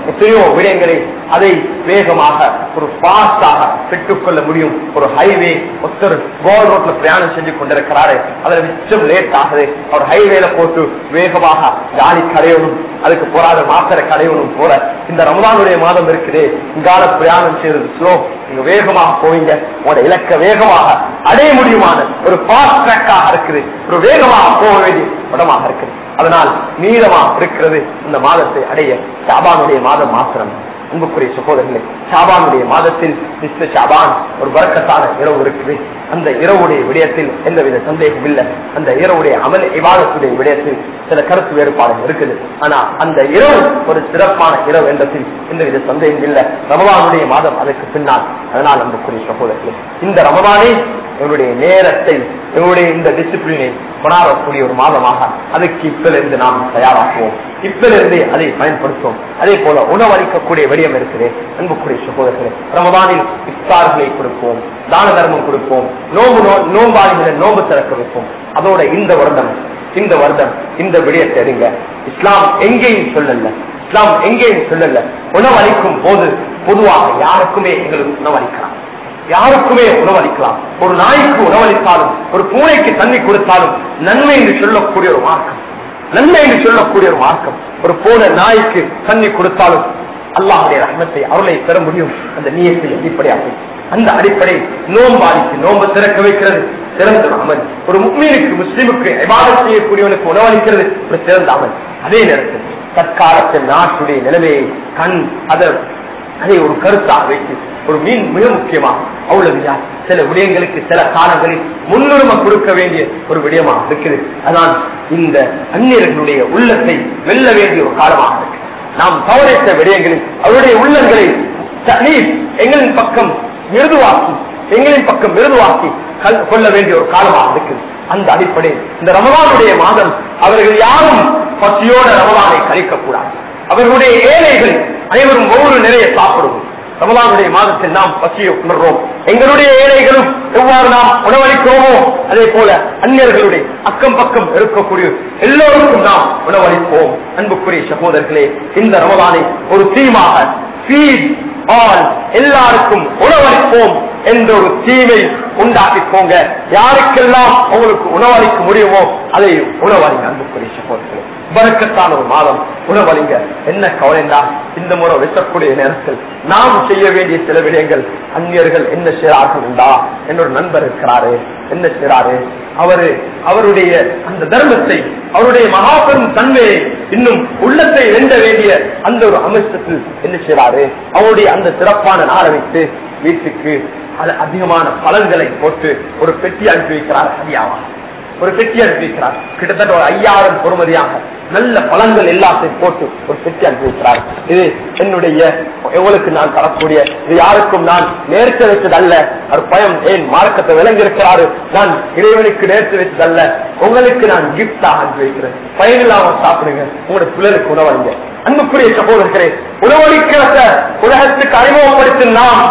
எத்தனையோ விடயங்களை அதை வேகமாக ஒரு பாஸ்டாக பெற்றுக்கொள்ள முடியும் ஒரு ஹைவே ஒருத்தர் கோல் ரோட்ல பிரயாணம் செஞ்சு கொண்டிருக்கிறாரு அதுல மிச்சம் லேட் ஆகுது அவர் ஹைவேல போட்டு வேகமாக காலி கடையணும் அதுக்கு போராத மாத்திர கடையணும் போல இந்த ரமதானுடைய மாதம் இருக்குது இங்கால பிரயாணம் செய்வது ஸ்லோ நீங்க வேகமாக போவீங்க உங்களோட இலக்க வேகமாக அடைய முடியுமான ஒரு பாஸ்ட் ட்ராக்காக இருக்குது ஒரு வேகமாக போக வேண்டிய இடமாக இருக்குது அதனால் நீளமா இருக்கிறது இந்த மாதத்தை அடைய ஷாபானுடைய மாதம் மாத்திரம் அன்புக்குரிய சகோதரர்களே ஷாபானுடைய மாதத்தில் மிஸ்டர் ஷாபான் ஒரு வரக்கத்தான இரவு இருக்குது அந்த இரவுடைய விடயத்தில் எந்தவித சந்தேகம் இல்லை அந்த இரவுடைய அமல் இவாதத்துடைய விடயத்தில் சில கருத்து வேறுபாடு இருக்குது ஆனா அந்த இரவு ஒரு சிறப்பான இரவு என்றதில் எந்தவித சந்தேகம் இல்லை ரமவானுடைய மாதம் அதற்கு பின்னால் அதனால் அன்புக்குரிய சகோதரர்களே இந்த ரமவானை எங்களுடைய நேரத்தை எங்களுடைய இந்த டிசிப்ளினை கொண்டாடக்கூடிய ஒரு மாதமாக அதுக்கு இப்பிலிருந்து நாம் தயாராக்குவோம் இப்பிலிருந்து அதை பயன்படுத்துவோம் அதே போல உணவளிக்கக்கூடிய விடயம் இருக்குது அன்புக்குரிய சகோதரர்களே ரமதானில் இஃப்தார்களை கொடுப்போம் தான தர்மம் கொடுப்போம் நோம்பு நோ- நோம்பாளிகளை நோம்பு திறக்க வைப்போம் அதோட இந்த வருடம் இந்த வருடம் இந்த விடயத்தை எடுங்க இஸ்லாம் எங்கேயும் சொல்லல இஸ்லாம் எங்கேயும் சொல்லல உணவளிக்கும் போது பொதுவாக யாருக்குமே எங்களுக்கு உணவளிக்கலாம் யாருக்குமே உணவளிக்கலாம் ஒரு நாய்க்கு உணவளித்தாலும் ஒரு பூனைக்கு தண்ணி கொடுத்தாலும் நன்மை என்று சொல்லக்கூடிய ஒரு மார்க்கம் நன்மை என்று சொல்லக்கூடிய ஒரு மார்க்கம் ஒரு பூனை நாய்க்கு தண்ணி கொடுத்தாலும் அல்லாஹுடைய ரஹ்மத்தை அருளை பெற முடியும் அந்த நீயத்தை அடிப்படையாக அந்த அடிப்படை நோம்பாடிக்கு நோம்பு திறக்க வைக்கிறது சிறந்த அமல் ஒரு முக்மீனுக்கு முஸ்லிமுக்கு இபாதத் செய்யக்கூடியவனுக்கு உணவளிக்கிறது ஒரு சிறந்த அமல் அதே நேரத்தில் தற்காலத்தில் நாட்டுடைய நிலைமையை கண் அதை அதை ஒரு கருத்தாக வைத்து ஒரு மீன் மிக முக்கியமாக அவ்வளவு சில விடயங்களுக்கு சில காலங்களில் முன்னுரிமை கொடுக்க வேண்டிய ஒரு விடயமாக இருக்குது அதான் இந்த அந்நியர்களுடைய உள்ளத்தை வெல்ல வேண்டிய ஒரு காலமாக இருக்கு நாம் தவறித்த விடயங்களில் அவருடைய உள்ளங்களை தனீர் எங்களின் பக்கம் மிருதுவாக்கி எங்களின் பக்கம் மிருதுவாக்கி கல்- கொள்ள வேண்டிய ஒரு காலமாக இருக்குது அந்த அடிப்படை இந்த ரமலானுடைய மாதம் அவர்கள் யாரும் பசியோட ரமலானை கழிக்கக்கூடாது அவர்களுடைய ஏழைகள் அனைவரும் ஒவ்வொரு நிறைய சாப்பிடுவோம் ரமலானுடைய மாதத்தில் நாம் பசியை உணர்றோம் எங்களுடைய ஏழைகளும் எவ்வாறு நாம் உணவளிக்கிறோமோ அதே போல அந்நியர்களுடைய அக்கம் பக்கம் இருக்கக்கூடிய எல்லோருக்கும் நாம் உணவளிப்போம் அன்புக்குரிய சகோதரர்களே இந்த ரமலானை ஒரு தீமாக feed all எல்லாருக்கும் உணவளிப்போம் என்ற ஒரு தீமை உண்டாக்கிக்கோங்க யாருக்கெல்லாம் உங்களுக்கு உணவளிக்க முடியுமோ அதை உணவளிங்க அன்புக்குரிய சகோதரர்களே பறக்கத்தான ஒரு மாதம் உணவளிங்க என்ன கவலைண்டா இந்த முறை வெட்டக்கூடிய நேரத்தில் நாம் செய்ய வேண்டிய சில விடயங்கள் அந்நியர்கள் என்ன செய்றார்கள் என்றா என்னோட நண்பர் இருக்கிறாரு என்ன செய்றாரு அவரு அவருடைய அந்த தர்மத்தை அவருடைய மகாபெரும் தன்மையை இன்னும் உள்ளத்தை வென்ற வேண்டிய அந்த ஒரு அமைச்சத்தில் என்ன செய்றாரு அவருடைய அந்த சிறப்பான நாளை வைத்து வீட்டுக்கு அது அதிகமான பலன்களை போட்டு ஒரு பெட்டி அனுப்பி வைக்கிறார் ஹரியாவா ஒரு பெட்டி அனுப்பி வைக்கிறார் கிட்டத்தட்ட ஒரு ஐயாயிரம் பொறுமதியாக நல்ல பலன்கள் எல்லாத்தையும் போட்டு ஒரு பெட்டி அனுப்பி வைக்கிறார் இது என்னுடைய எவ்வளவுக்கு நான் தரக்கூடிய இது யாருக்கும் நான் நேர்த்து வைத்ததல்ல அவர் பயம் ஏன் மார்க்கத்தை விளங்கி இருக்கிறாரு நான் இறைவனுக்கு நேர்த்து வைத்ததல்ல உங்களுக்கு நான் கிஃப்டாக அனுப்பி வைக்கிறேன் பயனில்லாம சாப்பிடுங்க உங்களோட பிள்ளைகளுக்கு உணவளிங்க அன்புக்குரிய சகோதரர்களே உணவளிக்கிறத உலகத்துக்கு அறிமுகப்படுத்தும் நாம்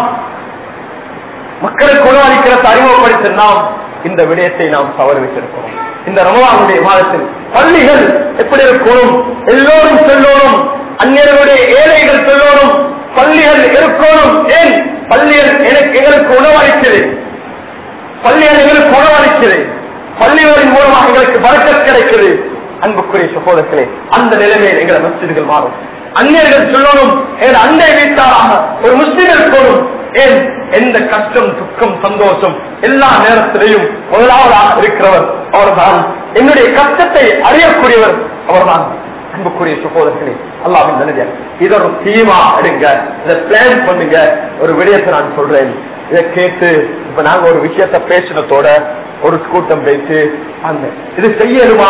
மக்களுக்கு உணவளிக்கிறத அறிமுகப்படுத்தும் நாம் இந்த விடயத்தை நாம் தவறு வைத்திருக்கிறோம் இந்த ரமலானுடைய மாதத்தில் பள்ளிகள் எப்படி இருக்கணும் எல்லோரும் சொல்லணும் அந்நியர்களுடைய ஏழைகள் சொல்லணும் பள்ளிகள் இருக்கணும் ஏன் பள்ளிகள் எனக்கு எங்களுக்கு உணவளிக்கிறது பள்ளிகள் எங்களுக்கு உணவளிக்கிறது பள்ளிகளின் மூலமாக எங்களுக்கு பறக்கத் கிடைக்கிறது அன்புக்குரிய சகோதரர்களே அந்த நிலைமையில் எங்களை மசிதிகள் மாறும் அந்நியர்கள் சொல்லணும் என் அண்டை வீட்டாராக ஒரு முஸ்லிம் இருக்கணும் ஏன் எந்த கஷ்டம் துக்கம் சந்தோஷம் எல்லா நேரத்திலையும் முதலாவதாக இருக்கிறவர் அவர்தான் என்னுடைய கஷ்டத்தை அறியக்கூடியவர் அவர்தான் அன்புக்குரிய சகோதரர்களே அல்லாவின் நிலையம் இதை ஒரு தீமா எடுங்க இதை பிளான் பண்ணுங்க ஒரு விடயத்தை நான் சொல்றேன் இதை கேட்டு இப்ப நாங்க ஒரு விஷயத்த பேசினத்தோட ஒரு கூட்டம் பேசி அந்த இது செய்யணுமா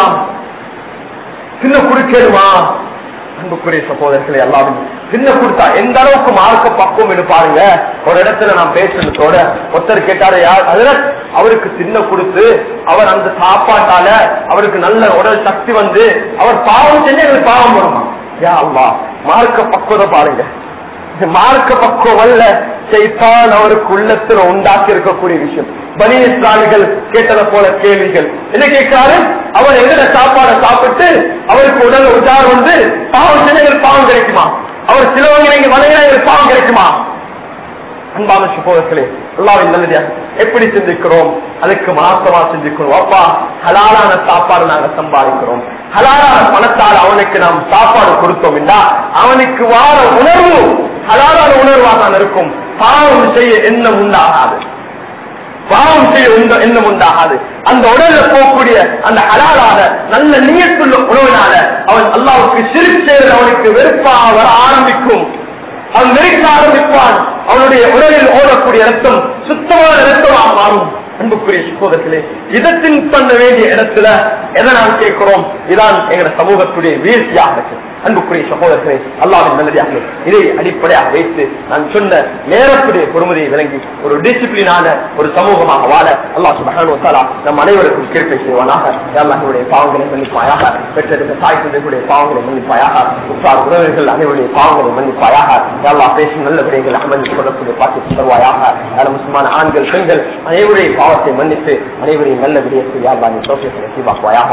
சின்ன குடுக்கணுமா அன்புக்குரிய சகோதரர்களே எல்லாரும் சின்ன கொடுத்தா எந்த அளவுக்கு மார்க்க பக்குவம் என்று பாருங்க ஒரு இடத்துல நான் பேசுனதோட ஒருத்தர் கேட்டாரு யார் அதுல அவருக்கு சின்ன கொடுத்து அவர் அந்த சாப்பாட்டால அவருக்கு நல்ல உடல் சக்தி வந்து அவர் பாவம் செஞ்சு எங்களுக்கு பாவம் வருமா யா அல்லா மார்க்க பக்குவத்தை பாருங்க இது மார்க்க பக்குவம் அல்ல செய்தான் அவருக்கு உள்ளத்துல உண்டாக்கி இருக்கக்கூடிய விஷயம் பனி இஸ்லாமிகள் கேட்டதை போல கேள்விகள் என்ன கேட்கிறாரு அவர் எங்கட சாப்பாடை சாப்பிட்டு அவருக்கு உடல் உஜார் வந்து பாவம் செஞ்சு பாவம் கிடைக்குமா அவர் சிலவங்க இங்க வலையில ஒரு பாவம் கிடைக்குமா அன்பான சுபோதர்களே அல்லாவின் நல்லதா எப்படி சிந்திக்கிறோம் அதுக்கு மாசமா சிந்திக்கிறோம் அப்பா ஹலாலான சாப்பாடு நாங்க சம்பாதிக்கிறோம் ஹலாலான பணத்தால் அவனுக்கு நாம் சாப்பாடு கொடுத்தோம் என்றா அவனுக்கு வார உணர்வு ஹலாலான உணர்வாக தான் இருக்கும் பாவம் செய்ய எண்ணம் உண்டாகாது பாவம் செய்ய உண்ட- எண்ணம் உண்டாகாது அந்த உடல்ல போகக்கூடிய அந்த ஹலாலான நல்ல நீயத்துள்ள உணவினால அவன் அல்லாவுக்கு சிறு செய்வது அவனுக்கு வெறுப்பாக வர ஆரம்பிக்கும் அவன் வெறுக்க ஆரம்பிப்பான் அவனுடைய உடலில் ஓடக்கூடிய ரத்தம் சுத்தமான ரத்தமாக மாறும் அன்புக்குரிய சகோதரர்களே இதத்தின் பண்ண வேண்டிய இடத்துல எதை நாம் கேட்கிறோம் இதான் எங்க சமூகத்துடைய வீழ்ச்சியாக இருக்கு அன்புக்குரிய சகோதரர்களே அல்லாவின் நல்லதாக இதை அடிப்படையாக வைத்து நான் சொன்ன நேரத்துடைய பொறுமதியை விளங்கி ஒரு டிசிப்ளினான ஒரு சமூகமாக வாழ அல்லாஹ் சுபஹானஹு வ தஆலா நம் அனைவருக்கும் கிருப்பை செய்வானாக யா அல்லாஹ் நம்முடைய பாவங்களை மன்னிப்பாயாக பெற்றெடுத்த தாய் தந்தைகளுடைய பாவங்களை மன்னிப்பாயாக உற்றார் உறவினர்கள் அனைவருடைய பாவங்களை மன்னிப்பாயாக யா அல்லாஹ் பேசும் நல்ல விடயங்கள் அமர்ந்து சொல்லக்கூடிய பாக்கி தருவாயாக யார முஸ்லிமான ஆண்கள் பெண்கள் அனைவருடைய பாவத்தை மன்னித்து அனைவரையும் நல்ல விடயத்தை யா அல்லாஹ் நீ சோசியத்தை நசீபாக்குவாயாக